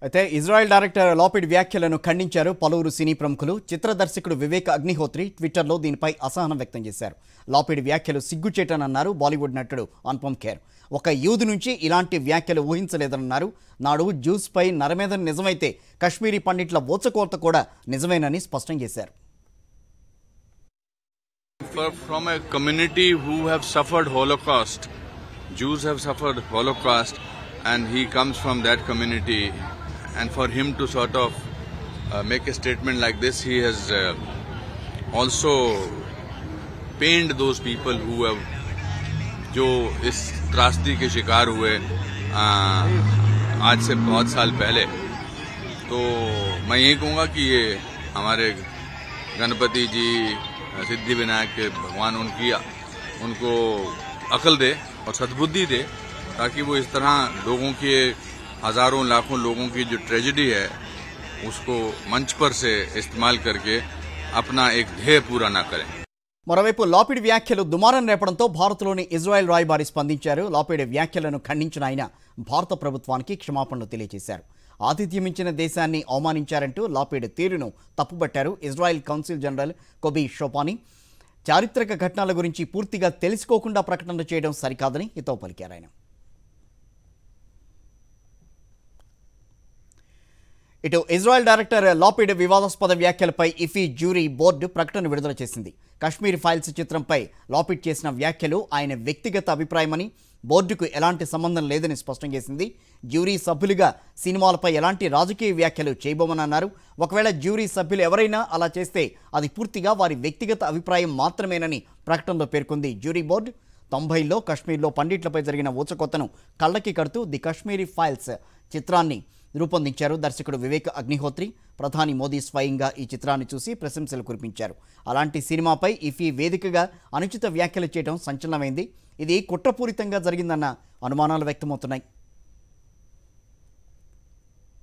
అయితే Israel director Lapid వ్యాఖ్యలను ఖండించారు పలువురు సినీ ప్రముఖులు చిత్ర దర్శకుడు వివేక్ అగ్నిహోత్రి ట్విట్టర్లో దీనిపై అసహనం వ్యక్తం చేశారు లాపిడ్ వ్యాఖ్యలు సిగ్గుచేటనన్నారు బాలీవుడ్ నటుడు అనుపమ్ ఖేర్ ఒక యూదు నుంచి ఇలాంటి వ్యాఖ్యలు ఊహించలేదన్నారు నాడు జ్యూస్పై నరమేధం నిజమైతే కశ్మీరీ పండిట్ల ఓచకోత కూడా నిజమేనని స్పష్టం చేశారు For, from a community who have suffered Holocaust, Jews have suffered Holocaust, and he comes from that community, and for him to sort of uh, make a statement like this, he has uh, also pained those people who have जो इस त्रासदी के शिकार हुए आ, आज से बहुत साल पहले तो मैं यही कहूँगा कि ये हमारे गणपति जी सिद्धि विनायक के भगवान उनकी उनको अकल दे और सद्बुद्धि दे ताकि वो इस तरह लोगों के हजारों लाखों लोगों की जो ट्रेजेडी है उसको मंच पर से इस्तेमाल करके अपना एक ध्येय पूरा ना करें మరోవైపు లాపిడ్ వ్యాఖ్యలు దుమారం రేపడంతో భారత్లోని ఇజ్రాయెల్ రాయబారి స్పందించారు లాపిడ్ వ్యాఖ్యలను ఖండించిన ఆయన భారత ప్రభుత్వానికి క్షమాపణలు తెలియజేశారు ఆతిథ్యమించిన దేశాన్ని అవమానించారంటూ లాపిడ్ తీరును తప్పుబట్టారు Israel council general Kobi Shoshani చారిత్రక ఘటనల గురించి పూర్తిగా తెలుసుకోకుండా ప్రకటనలు చేయడం సరికాదని హితవు పలికారు ఆయన ఇటు ఇజ్రాయెల్ డైరెక్టర్ లాపిడ్ వివాదాస్పద వ్యాఖ్యలపై ఇఫీ జ్యూరీ బోర్డు ప్రకటన విడుదల చేసింది కశ్మీర్ ఫైల్స్ చిత్రంపై లాపిడ్ చేసిన వ్యాఖ్యలు ఆయన వ్యక్తిగత అభిప్రాయమని బోర్డుకు ఎలాంటి సంబంధం లేదని స్పష్టం చేసింది జ్యూరీ సభ్యులుగా సినిమాలపై ఎలాంటి రాజకీయ వ్యాఖ్యలు చేయబోమని అన్నారు ఒకవేళ జ్యూరీ సభ్యులు ఎవరైనా అలా చేస్తే అది పూర్తిగా వారి వ్యక్తిగత అభిప్రాయం మాత్రమేనని ప్రకటనలో పేర్కొంది జ్యూరీ బోర్డు తొంభైలో కశ్మీర్లో పండిట్లపై జరిగిన ఊచకొత్తను కళ్ళకి కడుతూ ది కశ్మీరీ ఫైల్స్ చిత్రాన్ని రూపొందించారు దర్శకుడు వివేక్ అగ్నిహోత్రి ప్రధాని మోదీ స్వయంగా ఈ చిత్రాన్ని చూసి ప్రశంసలు కురిపించారు అలాంటి సినిమాపై ఇఫీ వేదికగా అనుచిత వ్యాఖ్యలు చేయడం సంచలనమైంది ఇది కుట్రపూరితంగా జరిగిందన్న అనుమానాలు వ్యక్తమవుతున్నాయి